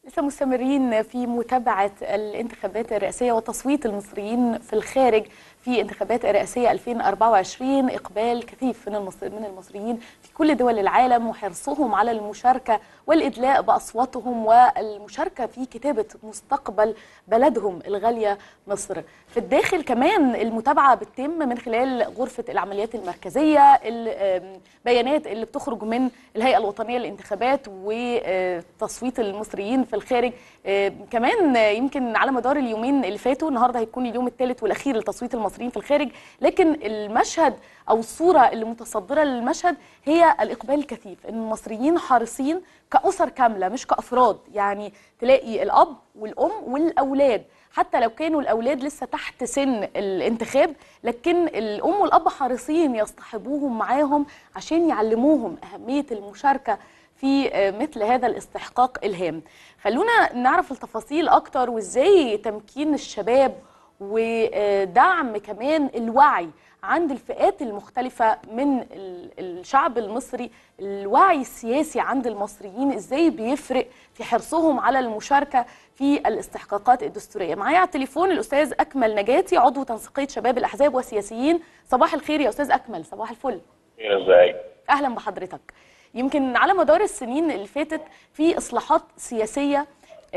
لسه مستمرين في متابعة الانتخابات الرئاسية وتصويت المصريين في الخارج في انتخابات الرئاسية 2024 إقبال كثيف من من المصريين في كل دول العالم وحرصهم على المشاركة والإدلاء بأصواتهم والمشاركة في كتابة مستقبل بلدهم الغالية مصر في الداخل كمان المتابعة بتتم من خلال غرفة العمليات المركزية البيانات اللي بتخرج من الهيئة الوطنية للانتخابات وتصويت المصريين في الخارج كمان يمكن على مدار اليومين اللي فاتوا النهارده هيكون اليوم الثالث والأخير لتصويت المصريين في الخارج لكن المشهد أو الصورة اللي متصدرة للمشهد هي الإقبال الكثيف إن المصريين حريصين كأسر كاملة مش كأفراد يعني تلاقي الأب والأم والأولاد حتى لو كانوا الأولاد لسه تحت سن الانتخاب لكن الأم والأب حريصين يصطحبوهم معاهم عشان يعلموهم أهمية المشاركة في مثل هذا الاستحقاق الهام خلونا نعرف التفاصيل أكتر وإزاي تمكين الشباب ودعم كمان الوعي عند الفئات المختلفة من الشعب المصري الوعي السياسي عند المصريين ازاي بيفرق في حرصهم على المشاركة في الاستحقاقات الدستورية معايا على التليفون الأستاذ أكمل نجاتي عضو تنسيقية شباب الأحزاب والسياسيين صباح الخير يا أستاذ أكمل صباح الفل ازاي أهلا بحضرتك يمكن على مدار السنين اللي فاتت في إصلاحات سياسية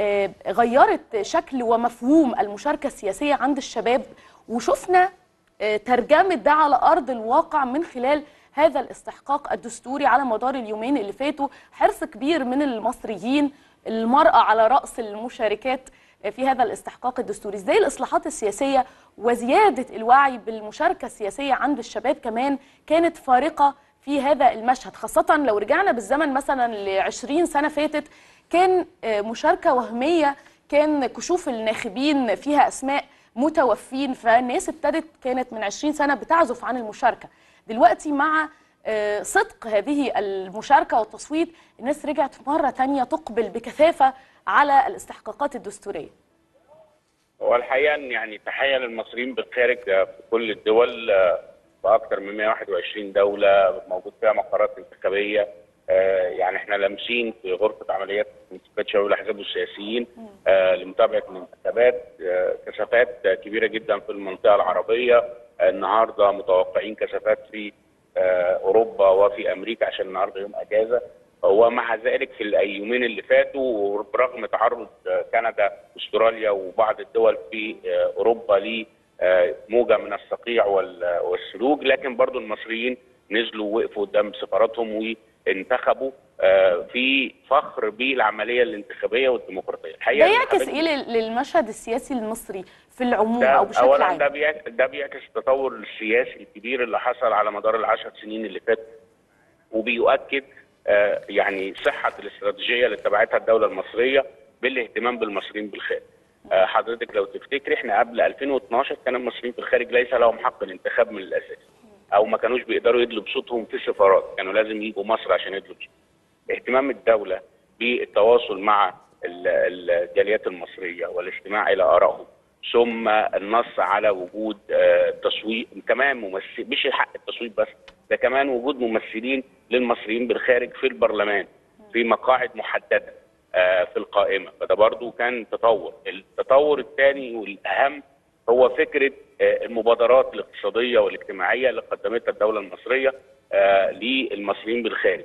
غيرت شكل ومفهوم المشاركة السياسية عند الشباب وشفنا ترجمة ده على أرض الواقع من خلال هذا الاستحقاق الدستوري على مدار اليومين اللي فاتوا حرص كبير من المصريين المرأة على رأس المشاركات في هذا الاستحقاق الدستوري ازاي الإصلاحات السياسية وزيادة الوعي بالمشاركة السياسية عند الشباب كمان كانت فارقة في هذا المشهد خاصة لو رجعنا بالزمن مثلا ل 20 سنة فاتت كان مشاركة وهمية كان كشوف الناخبين فيها أسماء متوفين فالناس ابتدت كانت من 20 سنة بتعزف عن المشاركة دلوقتي مع صدق هذه المشاركة والتصويت الناس رجعت مرة تانية تقبل بكثافة على الاستحقاقات الدستورية هو الحقيقة يعني تحية للمصريين بالخارج في كل الدول في أكثر من 121 دولة موجود فيها مقرات انتخابية يعني احنا لامسين في غرفه عمليات انتخابات شباب الاحزاب والسياسيين لمتابعه الانتخابات كثافات كبيره جدا في المنطقه العربيه النهارده متوقعين كثافات في اوروبا وفي امريكا عشان النهارده يوم اجازه ومع ذلك في اليومين اللي فاتوا برغم تعرض كندا واستراليا وبعض الدول في اوروبا لموجه من الصقيع والثلوج لكن برضو المصريين نزلوا وقفوا قدام سفاراتهم وانتخبوا في فخر بالعمليه الانتخابيه والديمقراطيه الحقيقه ده يعكس ايه للمشهد السياسي المصري في العموم او بشكل أولاً عام ده بيعكس ده بيعكس التطور السياسي الكبير اللي حصل على مدار العشر سنين اللي فاتت وبيؤكد يعني صحه الاستراتيجيه اللي اتبعتها الدوله المصريه بالاهتمام بالمصريين بالخارج حضرتك لو تفتكري احنا قبل 2012 كان المصريين في الخارج ليس لهم حق الانتخاب من الاساس او ما كانوش بيقدروا يدلوا بصوتهم في السفارات كانوا لازم يجوا مصر عشان يدلوا بصوتهم اهتمام الدوله بالتواصل مع الجاليات المصريه والاستماع الى ارائهم ثم النص على وجود تصويت كمان ممثل مش حق التصويت بس ده كمان وجود ممثلين للمصريين بالخارج في البرلمان في مقاعد محدده في القائمه فده برضو كان تطور التطور الثاني والاهم هو فكره المبادرات الاقتصاديه والاجتماعيه اللي قدمتها الدوله المصريه للمصريين بالخارج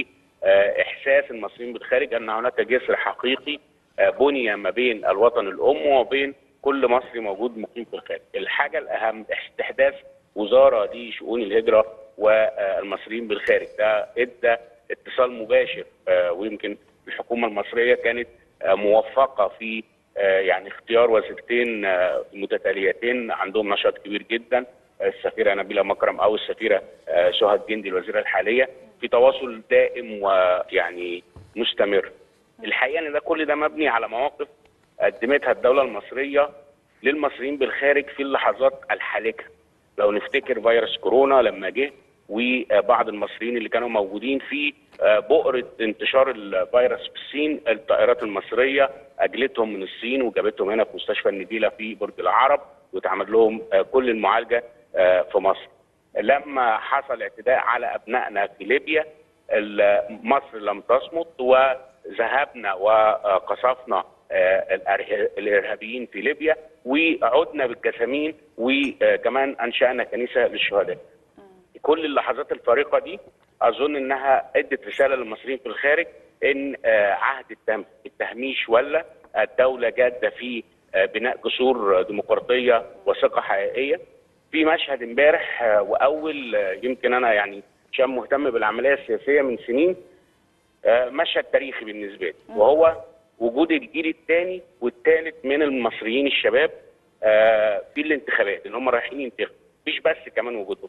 واحساس المصريين بالخارج ان هناك جسر حقيقي بني ما بين الوطن الام وبين كل مصري موجود مقيم في الخارج. الحاجه الاهم استحداث وزاره لشؤون الهجره والمصريين بالخارج ده ادى اتصال مباشر ويمكن الحكومه المصريه كانت موفقه في يعني اختيار وزيرتين متتاليتين عندهم نشاط كبير جدا السفيره نبيله مكرم او السفيره شهد جندي الوزيره الحاليه في تواصل دائم ويعني مستمر. الحقيقه ان ده كل ده مبني على مواقف قدمتها الدوله المصريه للمصريين بالخارج في اللحظات الحالكه. لو نفتكر فيروس كورونا لما جه وبعض المصريين اللي كانوا موجودين في بؤره انتشار الفيروس في الصين الطائرات المصريه اجلتهم من الصين وجابتهم هنا في مستشفى النجيله في برج العرب واتعمل لهم كل المعالجه في مصر. لما حصل اعتداء على ابنائنا في ليبيا مصر لم تصمت ذهبنا وقصفنا الارهابيين في ليبيا وعدنا بالجسامين وكمان انشانا كنيسه للشهداء. كل اللحظات الفارقه دي اظن انها ادت رساله للمصريين في الخارج ان عهد التهميش ولا الدوله جاده في بناء جسور ديمقراطيه وثقه حقيقيه. في مشهد امبارح واول يمكن انا يعني عشان مهتم بالعمليه السياسيه من سنين مشهد تاريخي بالنسبه لي وهو وجود الجيل الثاني والثالث من المصريين الشباب في الانتخابات اللي هم رايحين ينتخبوا مش بس كمان وجودهم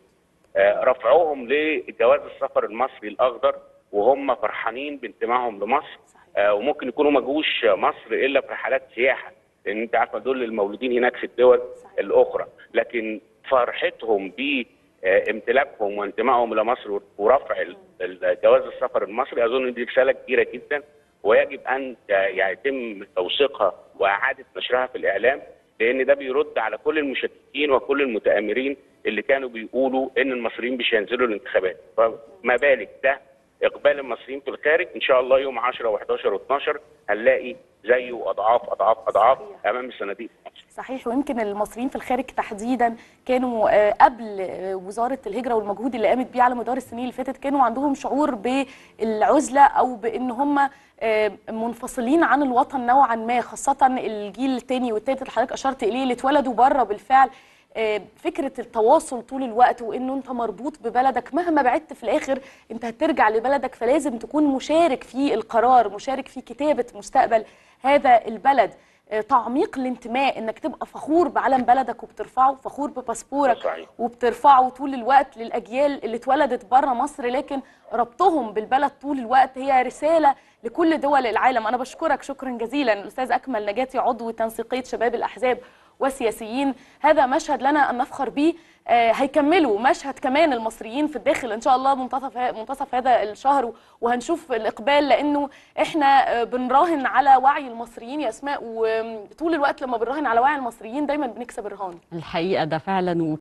رفعهم لجواز السفر المصري الاخضر وهم فرحانين بانتمائهم لمصر وممكن يكونوا ما جوش مصر الا في رحلات سياحه لان انت عارفه دول المولودين هناك في الدول الاخرى لكن فرحتهم بامتلاكهم وانتمائهم الى مصر ورفع جواز السفر المصري اظن دي رساله كبيره جدا ويجب ان يتم توثيقها واعاده نشرها في الاعلام لان ده بيرد على كل المشككين وكل المتامرين اللي كانوا بيقولوا ان المصريين مش هينزلوا الانتخابات فما بالك ده اقبال المصريين في الخارج ان شاء الله يوم 10 و11 و12 هنلاقي زيه اضعاف اضعاف اضعاف امام الصناديق صحيح ويمكن المصريين في الخارج تحديدا كانوا قبل وزاره الهجره والمجهود اللي قامت بيه على مدار السنين اللي فاتت كانوا عندهم شعور بالعزله او بان هم منفصلين عن الوطن نوعا ما خاصه الجيل الثاني والثالث اللي حضرتك اشرت اليه اللي اتولدوا بره بالفعل فكره التواصل طول الوقت وانه انت مربوط ببلدك مهما بعدت في الاخر انت هترجع لبلدك فلازم تكون مشارك في القرار مشارك في كتابه مستقبل هذا البلد تعميق الانتماء انك تبقى فخور بعلم بلدك وبترفعه فخور بباسبورك وبترفعه طول الوقت للاجيال اللي اتولدت بره مصر لكن ربطهم بالبلد طول الوقت هي رساله لكل دول العالم انا بشكرك شكرا جزيلا الاستاذ اكمل نجاتي عضو تنسيقيه شباب الاحزاب وسياسيين هذا مشهد لنا ان نفخر به آه هيكملوا مشهد كمان المصريين في الداخل ان شاء الله منتصف منتصف هذا الشهر وهنشوف الاقبال لانه احنا آه بنراهن على وعي المصريين يا اسماء وطول الوقت لما بنراهن على وعي المصريين دايما بنكسب الرهان الحقيقه ده فعلا